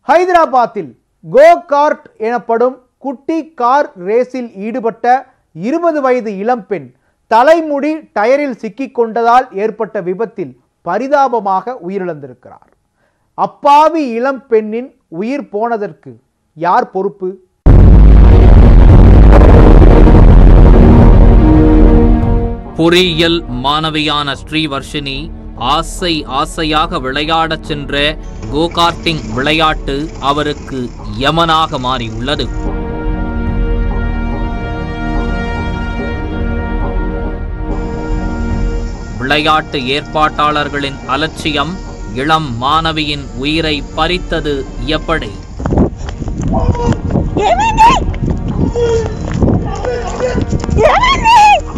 ஹைதராபாத்தில் கோ கார்ட் எனப்படும் குட்டி கார் ரேஸில் ஈடுபட்ட இருபது வயது இளம்பெண் தலைமுடி டயரில் சிக்கிக் கொண்டதால் ஏற்பட்ட விபத்தில் பரிதாபமாக உயிரிழந்திருக்கிறார் அப்பாவி இளம்பெண்ணின் உயிர் போனதற்கு யார் பொறுப்பு பொறியியல் மாணவியான ஸ்ரீவர்ஷினி ஆசை ஆசையாக விளையாடச் சென்ற கோகார்ட்டிங் விளையாட்டு அவருக்கு யமனாக மாறியுள்ளது விளையாட்டு ஏற்பாட்டாளர்களின் அலட்சியம் இளம் மாணவியின் உயிரை பறித்தது எப்படி ஏமாண்டி ஏமாண்டி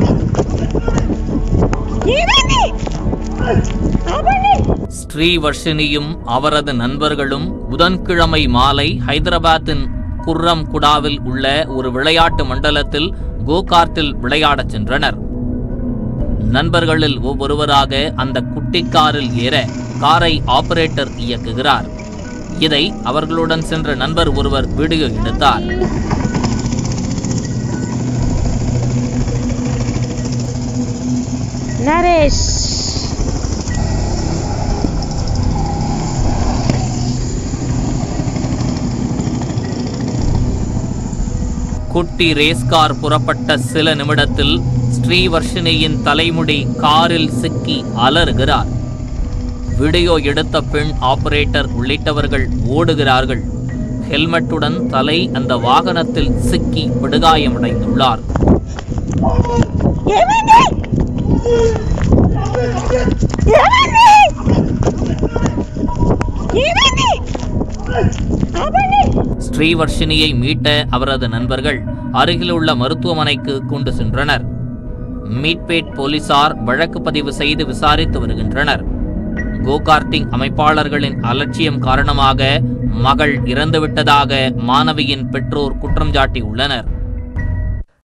ஏமாண்டி அவனே ஸ்ரீவர்ஷினியும் அவரது நண்பர்களும் புதன்கிழமை மாலை ஹைதராபாத்தின் குர்ரம் குடாவில் உள்ள ஒரு விளையாட்டு மண்டலத்தில் கோகார்ட்டில் விளையாடச் சென்றனர் நண்பர்களில் ஒவ்வொருவராக அந்த குட்டி காரில் ஏற காரை ஆபரேட்டர் இயக்குகிறார் இதை அவர்களுடன் சென்ற நண்பர் ஒருவர் வீடியோ எடுத்தார் நரேஷ் குட்டி ரேஸ் கார் புறப்பட்ட சில நிமிடத்தில் ஸ்ரீவர்ஷினியின் தலைமுடி காரில் சிக்கி அலறுகிறார் வீடியோ எடுத்த பெண் ஆபரேட்டர் உள்ளிட்டவர்கள் ஓடுகிறார்கள் ஹெல்மெட்டுடன் தலை அந்த வாகனத்தில் சிக்கி படுகாயமடைந்துள்ளார் ஏமாண்டி ஏமாண்டி ஏமாண்டி அவனே ஸ்ரீவர்ஷினியை மீட்ட அவரது நண்பர்கள் அருகிலுள்ள மருத்துவமனைக்கு கொண்டு சென்றனர் மீட்பேட் போலீசார் வழக்கு பதிவு செய்து விசாரித்து வருகின்றனர் கோகார்ட்டிங் அமைப்பாளர்களின் அலட்சியம் காரணமாக மகள் இறந்துவிட்டதாக மாணவியின் பெற்றோர் குற்றம் சாட்டியுள்ளனர்